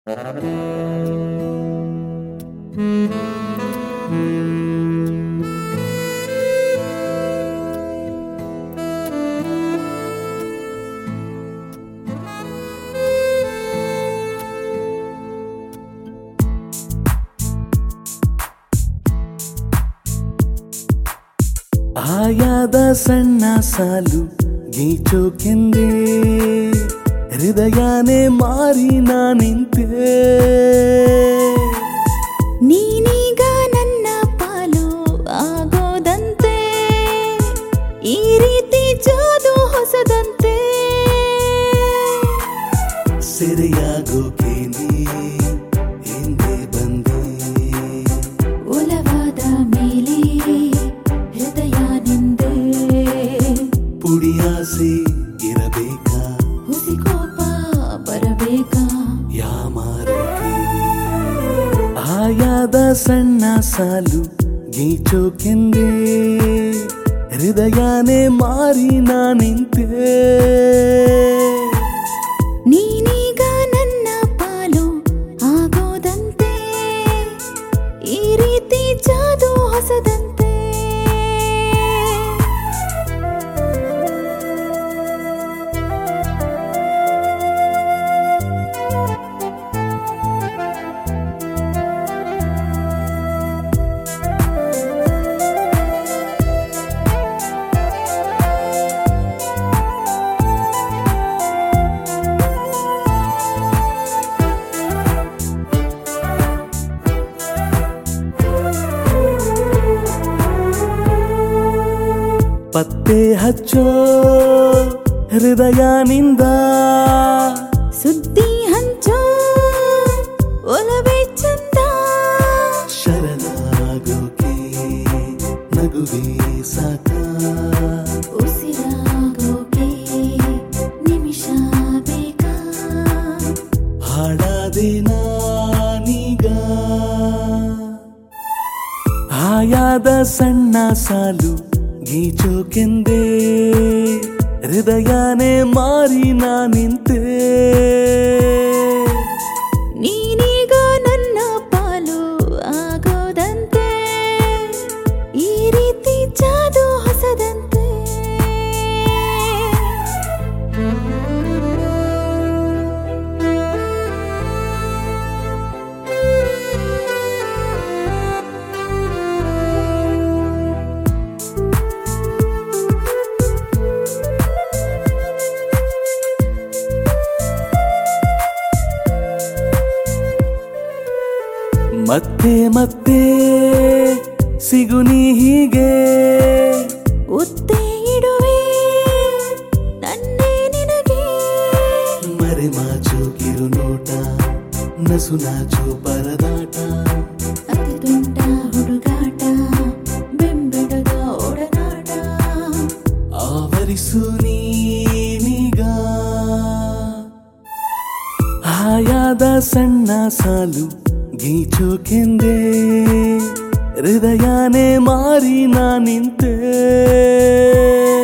ಆಯಾದ ಸಣ್ಣ ಸಾಲು ಗೀಚೋಕೆಂದೇ ಹೃದಯನೇ ಮಾರಿ ನಾ ನಿಂತೆ ನೀನೀಗ ನನ್ನ ಪಾಲು ಆಗೋದಂತೆ ಈ ರೀತಿ ಜಾದು ಹೊಸದಂತೆ ಸೆರೆಯಾಗೋಕೆ ನೀ ಹಿಂದೆ ಬಂದೆ ಒಲವಾದ ಮೇಲೆ ಹೃದಯ ನಿಂದೆ ಪುಡಿಯಾಸೆ ಇರಬೇಕಾ ಹುಸಿ ಕೋಪ ಬರಬೇಕಾ ಯಾಮಾರಕ್ಕೆ ಆಯಾದ ಸಣ್ಣ ಸಾಲು ಗೀಚೋಕೆಂದೇ ಹೃದಯನೇ ಮಾರಿ ನಾ ನಿಂತೆ ನೀನೀಗ ನನ್ನ ಪಾಲು ಆಗೋದಂತೆ ಈ ರೀತಿ ಜಾದು ಹೊಸದಂತೆ ಪತ್ತೆ ಹಚ್ಚೋ ಹೃದಯನಿಂದ ಸುದ್ದಿ ಹಂಚೋ ಒಲವೇ ಚಂದ ಶರಣಾಗೋಕೆ ನಗುವೆ ಸಾಕ ಉಸಿರಾಗೋಕೆ ನಿಮಿಷ ಬೇಕಾ ಹಾಡಾದೆ ನಾನೀಗ ಆಯಾದ ಸಣ್ಣ ಸಾಲು ಗೀಚೋಕೆಂದೇ ಹೃದಯನೇ ಮಾರಿ ನಾ ನಿಂತೆ ನೀನೀಗ ನನ್ನ ಪಾಲು ಆಗೋದಂತೆ ಈ ರೀತಿ ಜಾದು ಹೊಸದಂತೆ ಮತ್ತೆ ಮತ್ತೆ ಸಿಗುನಿ ಹೀಗೆ ಒತ್ತೆ ಇಡುವೆ ನನ್ನೇ ನಿನಗೆ ಮರೆಮಾಚು ಕಿರು ನೋಟ ನಸು ನಾಚು ಪರದಾಟ ಅತಿ ತುಂಟ ಹುಡುಗಾಟ ಬೆಂಬಿಡದ ಒಡನಾಟ ಆವರಿಸು ನೀನೀಗ ಆಯಾದ ಸಣ್ಣ ಸಾಲು ಗೀಚೋಕೆಂದೇ ಹೃದಯನೇ ಮಾರಿ ನಾ ನಿಂತೆ